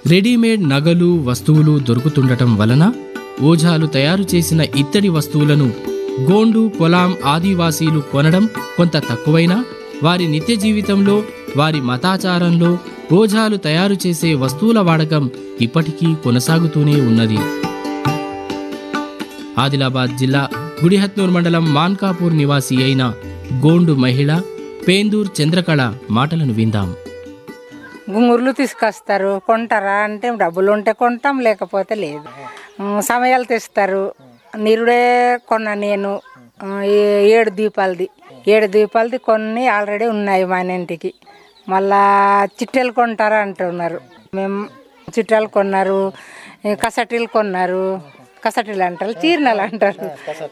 readymade నగలు వస్తువులు దొరుకుతుండటం వలన ఓఝాలు తయారు చేసిన ఇత్తడి వస్తువులను గోండు కొలాం ఆదివాసీలు కొనడం కొంత తక్కువైనా వారి నిత్య జీవితంలో వారి మతాచారంలో ఓఝాలు తయారు చేసే వస్తువుల వాడకం ఇప్పటికీ కొనసాగుతూనే ఉన్నది ఆదిలాబాద్ జిల్లా గుడిహత్నూర్ మండలం మాన్కాపూర్ నివాసి అయిన గోండు మహిళ పేందూర్ చంద్రకళ మాటలను విందాం గుంగుర్లు తీసుకొస్తారు కొంటారా అంటే డబ్బులు ఉంటే కొంటాం లేకపోతే లేదు ఉమ్, సమయాలు తెస్తారు నిరుడే కొన్నా నేను ఆ, ఏ- ఏడు దీపాలది ఏడు దీపాలది కొన్ని ఆల్రెడీ ఉన్నాయి మా ఇంటికి మళ్ళా చిట్టెలు కొంటారా అంటున్నారు మేము చిట్టాలు కొన్నారు ఈ కసటీలు కొన్నారు కసటీలు అంటారు చీరనలు అంటారు